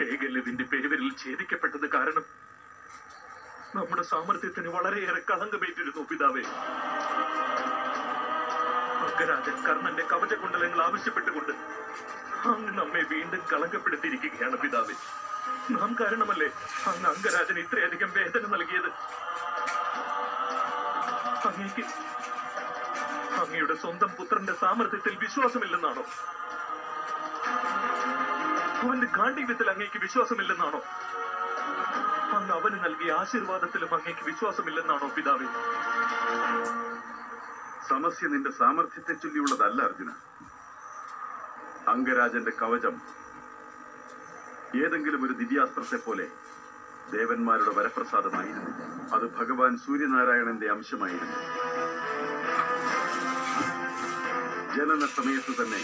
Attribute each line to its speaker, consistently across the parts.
Speaker 1: ഏകലവിന്റെ പെരുവിരൽ ഛേദിക്കപ്പെട്ടത് കാരണം നമ്മുടെ സാമർഥ്യത്തിന് വളരെയേറെ കളങ്കമേറ്റിരുന്നു പിതാവേ അംഗരാജൻ കർണന്റെ കവചകുണ്ടലങ്ങൾ ആവശ്യപ്പെട്ടുകൊണ്ട് അങ്ങ് നമ്മെ വീണ്ടും കളങ്കപ്പെടുത്തിയിരിക്കുകയാണ് പിതാവേ നാം കാരണമല്ലേ അങ്ങ് അംഗരാജന് ഇത്രയധികം വേദന നൽകിയത് അങ്ങേക്ക് അങ്ങയുടെ സ്വന്തം പുത്രന്റെ സാമർഥ്യത്തിൽ വിശ്വാസമില്ലെന്നാണോ അവന്റെ ഗാഠിവ്യത്തിൽ അങ്ങേക്ക് വിശ്വാസമില്ലെന്നാണോ അങ്ങ് അവന് നൽകിയ ആശീർവാദത്തിലും അങ്ങേക്ക് വിശ്വാസമില്ലെന്നാണോ പിതാവേ
Speaker 2: സമസ്യ നിന്റെ സാമർഥ്യത്തെ ചൊല്ലിയുള്ളതല്ല അർജുന അംഗരാജന്റെ കവചം ഏതെങ്കിലും ഒരു ദിവ്യാസ്ത്രത്തെ പോലെ ദേവന്മാരുടെ വരപ്രസാദമായിരുന്നു അത് ഭഗവാൻ സൂര്യനാരായണന്റെ അംശമായിരുന്നു ജനന സമയത്ത് തന്നെ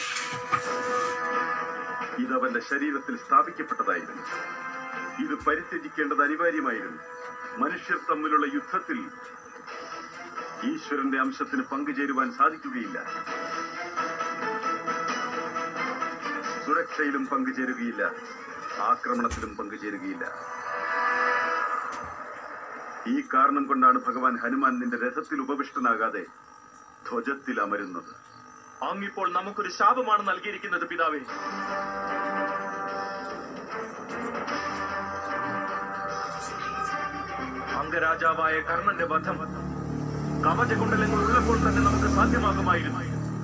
Speaker 2: ഇതവന്റെ ശരീരത്തിൽ സ്ഥാപിക്കപ്പെട്ടതായിരുന്നു ഇത് പരിത്യജിക്കേണ്ടത് അനിവാര്യമായിരുന്നു മനുഷ്യർ തമ്മിലുള്ള യുദ്ധത്തിൽ ഈശ്വരന്റെ അംശത്തിന് പങ്കുചേരുവാൻ സാധിക്കുകയില്ല സുരക്ഷയിലും പങ്കുചേരുകയില്ല ആക്രമണത്തിലും പങ്കുചേരുകയില്ല ഈ കാരണം കൊണ്ടാണ് ഭഗവാൻ ഹനുമാൻ നിന്റെ രഥത്തിൽ ഉപവിഷ്ടനാകാതെ ധ്വജത്തിൽ അമരുന്നത്
Speaker 1: അങ്ങിപ്പോൾ നമുക്കൊരു ശാപമാണ് നൽകിയിരിക്കുന്നത് പിതാവേ അംഗരാജാവായ കർണന്റെ വധം കവചകുണ്ടലങ്ങൾ ഉള്ളപ്പോൾ തന്നെ നമുക്ക് സാധ്യമാകുമായിരുന്നു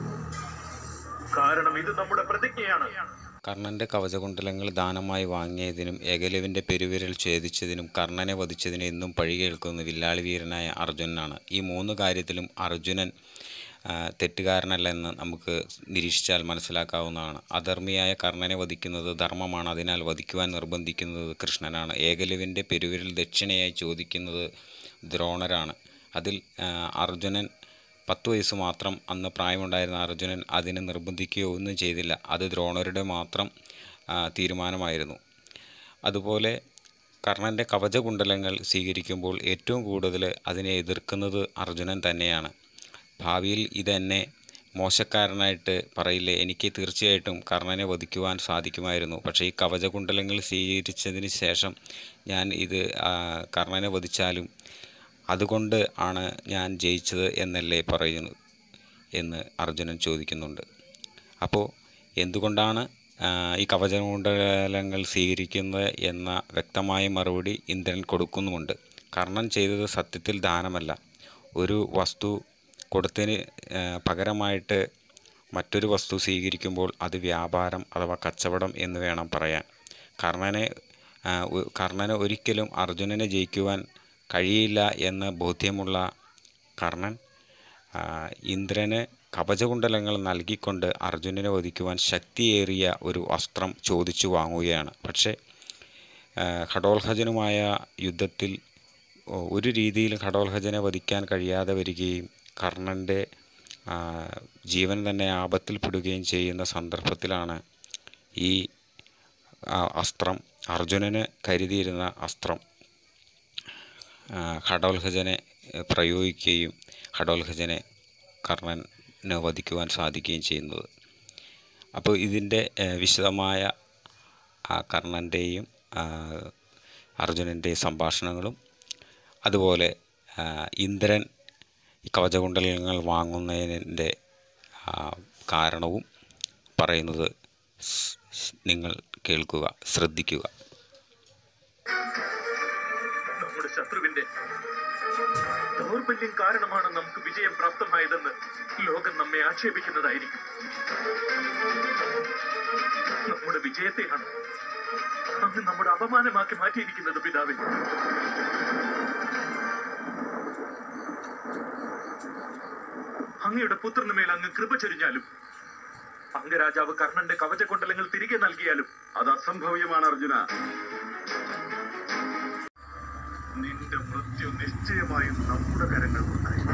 Speaker 1: കാരണം ഇത് നമ്മുടെ പ്രതിജ്ഞയാണ്
Speaker 3: കർണന്റെ കവചകുണ്ടലങ്ങൾ ദാനമായി വാങ്ങിയതിനും ഏകലവിന്റെ പെരുവിരൽ ഛേദിച്ചതിനും കർണനെ വധിച്ചതിനും എന്നും പഴി കേൾക്കുന്ന വില്ലാളി വീരനായ അർജുനനാണ് ഈ മൂന്ന് കാര്യത്തിലും അർജുനൻ ആ, തെറ്റുകാരനല്ലെന്ന് നമുക്ക് നിരീക്ഷിച്ചാൽ മനസ്സിലാക്കാവുന്നതാണ് അധർമ്മിയായ കർണനെ വധിക്കുന്നത് ധർമ്മമാണ് അതിനാൽ വധിക്കുവാൻ നിർബന്ധിക്കുന്നത് കൃഷ്ണനാണ് ഏകലവിൻ്റെ പെരുവിരൽ ദക്ഷിണയായി ചോദിക്കുന്നത് ദ്രോണരാണ് അതിൽ ആ, അർജുനൻ പത്ത് വയസ്സ് മാത്രം അന്ന് പ്രായമുണ്ടായിരുന്ന അർജുനൻ അതിനെ നിർബന്ധിക്കുകയോ ഒന്നും ചെയ്തില്ല അത് ദ്രോണരുടെ മാത്രം ആ, തീരുമാനമായിരുന്നു അതുപോലെ കർണൻ്റെ കവചകുണ്ടലങ്ങൾ സ്വീകരിക്കുമ്പോൾ ഏറ്റവും കൂടുതൽ അതിനെ എതിർക്കുന്നത് അർജുനൻ തന്നെയാണ് ഭാവിയിൽ ഇതെന്നെ മോശക്കാരനായിട്ട് പറയില്ലേ എനിക്ക് തീർച്ചയായിട്ടും കർണനെ വധിക്കുവാൻ സാധിക്കുമായിരുന്നു പക്ഷേ ഈ കവചകുണ്ടലങ്ങൾ സ്വീകരിച്ചതിന് ശേഷം ഞാൻ ഇത് ആ, കർണനെ വധിച്ചാലും അതുകൊണ്ട് ആണ് ഞാൻ ജയിച്ചത് എന്നല്ലേ പറയുന്നു എന്ന് അർജുനൻ ചോദിക്കുന്നുണ്ട് അപ്പോൾ എന്തുകൊണ്ടാണ് ആ, ഈ കവചകുണ്ടലങ്ങൾ സ്വീകരിക്കുന്നത് എന്ന വ്യക്തമായ മറുപടി ഇന്ദ്രൻ കൊടുക്കുന്നുമുണ്ട് കർണൻ ചെയ്തത് സത്യത്തിൽ ദാനമല്ല ഒരു വസ്തു കൊടുത്തതിന് ആ, പകരമായിട്ട് മറ്റൊരു വസ്തു സ്വീകരിക്കുമ്പോൾ അത് വ്യാപാരം അഥവാ കച്ചവടം എന്ന് വേണം പറയാൻ കർണനെ ആ, ഒ- കർണന് ഒരിക്കലും അർജുനനെ ജയിക്കുവാൻ കഴിയില്ല എന്ന് ബോധ്യമുള്ള കർണൻ ആ, ഇന്ദ്രന് കവചകുണ്ടലങ്ങൾ നൽകിക്കൊണ്ട് അർജുനനെ വധിക്കുവാൻ ശക്തിയേറിയ ഒരു അസ്ത്രം ചോദിച്ചു വാങ്ങുകയാണ് പക്ഷേ ആ, ഘടോത്കചനുമായ യുദ്ധത്തിൽ ഒ- ഒരു രീതിയിലും ഘടോത്കചനെ വധിക്കാൻ കഴിയാതെ വരികയും കർണൻ്റെ ആ, ജീവൻ തന്നെ ആപത്തിൽപ്പെടുകയും ചെയ്യുന്ന സന്ദർഭത്തിലാണ് ഈ ആ, അസ്ത്രം അർജുനന് കരുതിയിരുന്ന അസ്ത്രം ആ, ഘടോത്കചനെ എ, പ്രയോഗിക്കുകയും ഘടോത്കചനെ കർണന് വധിക്കുവാൻ സാധിക്കുകയും ചെയ്യുന്നത് അപ്പോൾ ഇതിൻ്റെ എ, വിശദമായ ആ കർണൻ്റെയും അർജുനൻ്റെയും സംഭാഷണങ്ങളും അതുപോലെ ആ, ഇന്ദ്രൻ ഈ കവചകുണ്ടലങ്ങൾ വാങ്ങുന്നതിൻ്റെ ആ, കാരണവും പറയുന്നത് സ്- സ് നിങ്ങൾ കേൾക്കുക ശ്രദ്ധിക്കുക
Speaker 1: നമ്മുടെ ശത്രുവിന്റെ ദൗർബല്യം കാരണമാണ് നമുക്ക് വിജയം പ്രാപ്തമായതെന്ന് ലോകം നമ്മെ ആക്ഷേപിക്കുന്നതായിരിക്കും നമ്മുടെ വിജയത്തെയാണ് അങ്ങ് നമ്മുടെ അപമാനമാക്കി മാറ്റിയിരിക്കുന്നത് പിതാവേ അങ്ങയുടെ പുത്രന് മേൽ അങ്ങ് കൃപ ചൊരിഞ്ഞാലും അംഗരാജാവ് കർണന്റെ കവചകൊണ്ടലങ്ങൾ തിരികെ നൽകിയാലും
Speaker 2: അത് അസംഭവ്യമാണ് അർജുന
Speaker 1: നിന്റെ മൃത്യു നിശ്ചയമായും നമ്മുടെ കരങ്ങളിലുണ്ടായി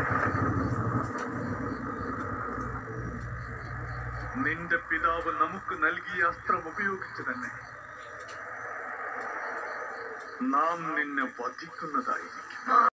Speaker 1: നിന്റെ പിതാവ് നമുക്ക് നൽകിയ അസ്ത്രം ഉപയോഗിച്ച് തന്നെ നാം നിന്നെ വധിക്കുന്നതായിരിക്കും